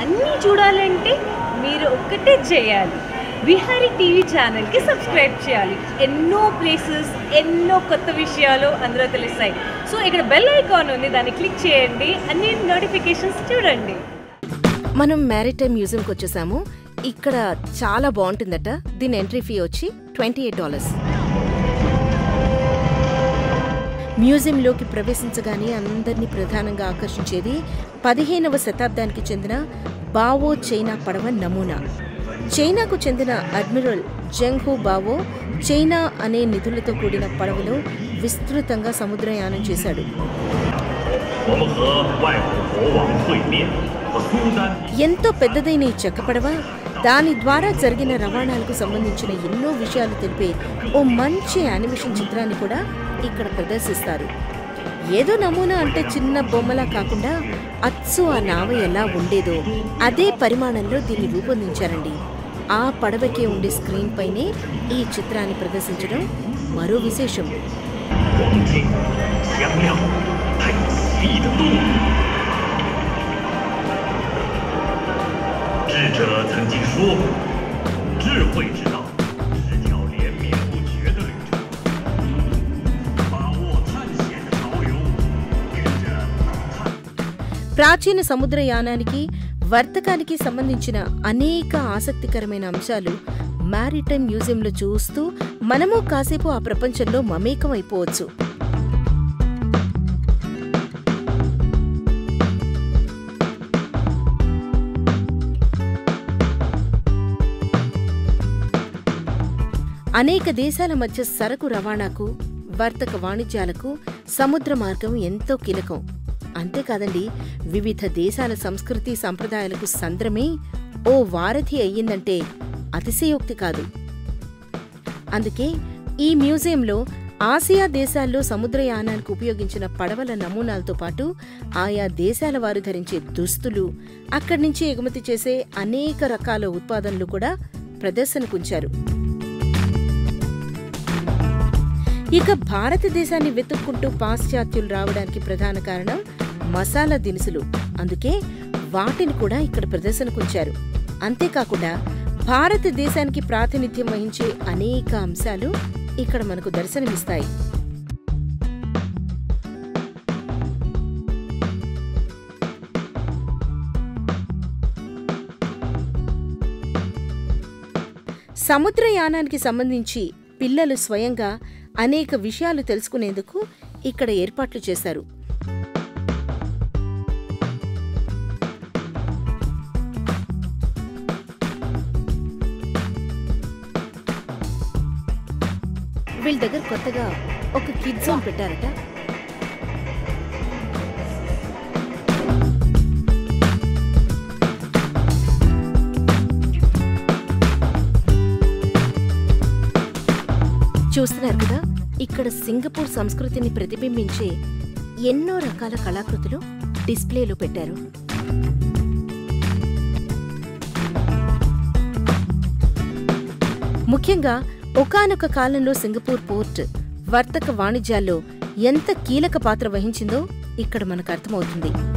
అన్నీ చూడాలంటే మీరు ఒక్కటే చేయాలి విహారీ టీవీ ఛానల్కి సబ్స్క్రైబ్ చేయాలి ఎన్నో ప్లేసెస్ ఎన్నో కొత్త విషయాలు అందులో తెలుస్తాయి సో ఇక్కడ బెల్ ఐకాన్ ఉంది దాన్ని క్లిక్ చేయండి అన్ని నోటిఫికేషన్స్ చూడండి మనం మ్యారిటైమ్ మ్యూజియంకి వచ్చేసాము ఇక్కడ చాలా బాగుంటుందట దీని ఎంట్రీ ఫీ వచ్చి ట్వంటీ ఎయిట్ డాలర్స్ మ్యూజియంలోకి ప్రవేశించగానే అందరినీ ప్రధానంగా ఆకర్షించేది పదిహేనవ శతాబ్దానికి చెందిన బావో చైనా పడవ నమూనా చైనాకు చెందిన అడ్మిరల్ జంగ్హూ బావో చైనా అనే నిధులతో కూడిన పడవలో విస్తృతంగా సముద్రయానం చేశాడు 我们和外国国王会面，和苏丹 ఎంతో పెద్దదైన ఈ చెక్క పడవ దాని ద్వారా జరిగిన రవాణాలకు సంబంధించిన ఎన్నో విషయాలు తెలిపే ఓ మంచి యానిమేషన్ చిత్రాన్ని కూడా ఇక్కడ ప్రదర్శిస్తారు ఏదో నమూనా అంటే చిన్న బొమ్మలా కాకుండా అచ్చు ఆ నావ ఎలా ఉండేదో అదే పరిమాణంలో దీన్ని రూపొందించారండి ఆ పడవకే ఉండే స్క్రీన్ పైనే ఈ చిత్రాన్ని ప్రదర్శించడం మరో విశేషం 光景香亮，太奇异的动物。智者曾经说过，智慧之道是条连绵不绝的旅程。把握探险的潮流，跟着探。 ప్రాచీన సముద్రయానానికి వర్తకానికి సంబంధించిన అనేక ఆసక్తికరమైన అంశాలు మ్యారిటైమ్ మ్యూజియంలో చూస్తూ మనము కాసేపు ఆ ప్రపంచంలో మమేకం అయిపోవచ్చు అనేక దేశాల మధ్య సరకు రవాణాకు వర్తక వాణిజ్యాలకు సముద్ర మార్గం ఎంతో కీలకం అంతేకాదండి వివిధ దేశాల సంస్కృతి సంప్రదాయాలకు సంద్రమే ఓ వారధి అయ్యిందంటే అతిశయోక్తి కాదు అందుకే ఈ మ్యూజియంలో ఆసియా దేశాల్లో సముద్రయానానికి ఉపయోగించిన పడవల నమూనాలతో పాటు ఆయా దేశాల వారు ధరించే దుస్తులు అక్కడి నుంచి ఎగుమతి చేసే అనేక రకాల ఉత్పాదనలు కూడా ప్రదర్శనకుంచారు ఇక భారతదేశాన్ని వెతుక్కుంటూ పాశ్చాత్యులు రావడానికి ప్రధాన కారణం మసాలా దినుసులు అందుకే వాటిని కూడా ఇక్కడ ప్రదర్శనకుంచారు అంతేకాకుండా భారతదేశానికి ప్రాతినిధ్యం వహించే అనేక అంశాలు ఇక్కడ మనకు దర్శనమిస్తాయి సముద్రయానానికి సంబంధించి పిల్లలు స్వయంగా అనేక విషయాలు తెలుసుకునేందుకు ఇక్కడ ఏర్పాట్లు చేశారు వీళ్ళ దగ్గర కొత్తగా ఒక కిడ్ జోన్ పెట్టారట చూస్తున్నారు కదా ఇక్కడ సింగపూర్ సంస్కృతిని ప్రతిబింబించే ఎన్నో రకాల కళాకృతులు డిస్ప్లేలో పెట్టారు ముఖ్యంగా ఒకానొక కాలంలో సింగపూర్ పోర్ట్ వర్తక వాణిజ్యాల్లో ఎంత కీలక పాత్ర వహించిందో ఇక్కడ మనకు అర్థమవుతుంది